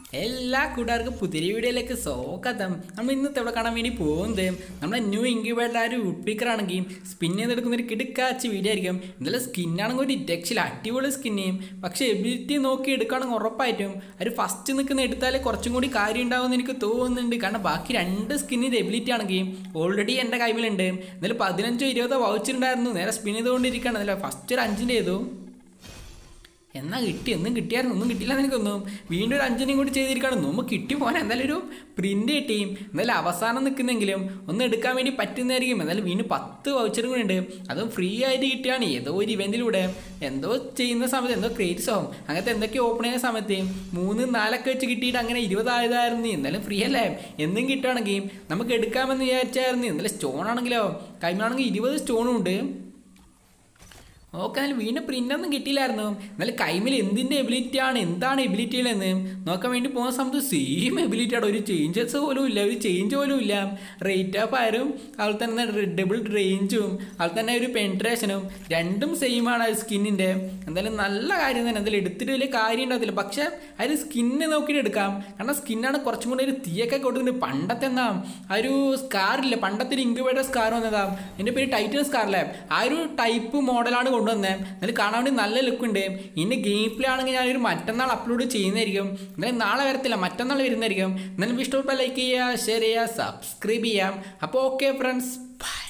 എല്ലാ കൂട്ടുകാർക്കും പുതിയ വീഡിയോയിലേക്ക് സ്വാഗതം നമ്മൾ ഇന്നത്തെ ഇവിടെ കാണാൻ വേണ്ടി പോകുന്നത് നമ്മുടെ ന്യൂ ഇൻക്യുബേറ്റർ ഒരു ഉഡ്പിക്കർ ആണെങ്കിൽ സ്പിൻ ചെയ്തെടുക്കുന്ന ഒരു കിടുക്കാച്ച വീഡിയോ ആയിരിക്കും എന്തായാലും സ്കിന്നാണെങ്കിൽ ഒരു രക്ഷയില്ല അടിപൊളി സ്കിന്നെയും പക്ഷേ എബിലിറ്റി നോക്കി എടുക്കുകയാണെങ്കിൽ ഉറപ്പായിട്ടും ഒരു ഫസ്റ്റ് നിൽക്കുന്ന എടുത്താലേ കുറച്ചും കൂടി കാര്യം ഉണ്ടാവുമെന്ന് എനിക്ക് തോന്നുന്നുണ്ട് കാരണം ബാക്കി രണ്ട് സ്കിന്നിൻ്റെ എബിലിറ്റി ആണെങ്കിൽ ഓൾറെഡി എൻ്റെ കൈമിലുണ്ട് എന്നാലും പതിനഞ്ചോ ഇരുപതോ വൗച്ചിട്ടുണ്ടായിരുന്നു നേരെ സ്പിൻ ചെയ്തുകൊണ്ടിരിക്കുകയാണ് അതല്ല ഫസ്റ്റ് ഒരു അഞ്ചിൻ്റെ ചെയ്തു എന്നാ കിട്ടി ഒന്നും കിട്ടിയായിരുന്നു ഒന്നും കിട്ടില്ല എന്ന് എനിക്കൊന്നും വീണ്ടും ഒരു അഞ്ചിനെയും കൂടി ചെയ്തിരിക്കണം നമ്മൾ കിട്ടി പോകാൻ എന്തായാലും ഒരു പ്രിൻ്റ് കിട്ടിയും എന്തായാലും അവസാനം നിൽക്കുന്നെങ്കിലും ഒന്ന് എടുക്കാൻ വേണ്ടി പറ്റുന്നതായിരിക്കും എന്തായാലും വീണ്ടും പത്ത് വൗച്ചറും കൂടി ഉണ്ട് അതും ഫ്രീ ആയിട്ട് കിട്ടിയാണ് ഏതോ ഒരു ഇവൻറ്റിലൂടെ എന്തോ ചെയ്യുന്ന സമയത്ത് എന്തോ ക്രിയേറ്റ്സ് ആവും അങ്ങനത്തെ എന്തൊക്കെ ഓപ്പൺ ചെയ്യുന്ന സമയത്ത് മൂന്ന് നാലൊക്കെ വെച്ച് കിട്ടിയിട്ട് അങ്ങനെ ഇരുപതായതായിരുന്നു എന്തായാലും ഫ്രീ അല്ലേ എന്തും കിട്ടുകയാണെങ്കിൽ നമുക്ക് എടുക്കാമെന്ന് വിചാരിച്ചായിരുന്നു എന്തായാലും സ്റ്റോൺ ആണെങ്കിലോ കൈമാണെങ്കിൽ ഇരുപത് സ്റ്റോണും ഉണ്ട് ഓക്കെ എന്നാലും വീണ്ടും പ്രിൻ്റ് ഒന്നും കിട്ടിയില്ലായിരുന്നു എന്നാലും കൈമിൽ എന്തിൻ്റെ എബിലിറ്റി ആണ് എന്താണ് എബിലിറ്റികളെന്ന് നോക്കാൻ വേണ്ടി പോകുന്ന സമയത്ത് സെയിം എബിലിറ്റി ആണ് ഒരു ചേഞ്ചസ് പോലും ഇല്ല ഒരു ചേഞ്ച് പോലും ഇല്ല റേറ്റ് ഓഫ് ആരും അതുപോലെ തന്നെ ഡബിൾ റേഞ്ചും അതുപോലെ തന്നെ ഒരു പെൻട്രേഷനും രണ്ടും സെയിം ആണ് സ്കിന്നിൻ്റെ എന്തായാലും നല്ല കാര്യം തന്നെ എന്തായാലും എടുത്തിട്ട് വലിയ കാര്യം ഉണ്ടാകത്തില്ല പക്ഷേ അതിന് സ്കിന്ന് നോക്കിയിട്ട് എടുക്കാം കാരണം സ്കിന്നാണ് കുറച്ചും കൂടി ഒരു തീയൊക്കെ കൊടുക്കുന്നുണ്ട് പണ്ടത്തെ എന്താ ആ ഒരു സ്കാറില്ല പണ്ടത്തെ ഒരു ഇൻക്യുബേറ്റർ സ്കാർ വന്നതാ എൻ്റെ പേര് ടൈറ്റൻ സ്കാറിലെ ആ ഒരു ടൈപ്പ് മോഡലാണ് കൊണ്ടുവന്നത് എന്നാലും കാണാൻ വേണ്ടി നല്ല ലുക്ക് ഉണ്ട് ഇനി ഗെയിം പ്ലേ ആണെങ്കിൽ ഞാനൊരു മറ്റന്നാൾ അപ്ലോഡ് ചെയ്യുന്നതായിരിക്കും എന്നാലും നാളെ വരത്തില്ല മറ്റന്നാൾ വരുന്നതായിരിക്കും എന്നാലും ഇഷ്ടപ്പെട്ട ലൈക്ക് ചെയ്യുക ഷെയർ ചെയ്യുക സബ്സ്ക്രൈബ് ചെയ്യാം അപ്പോൾ ഓക്കെ ഫ്രണ്ട്സ് ബൈ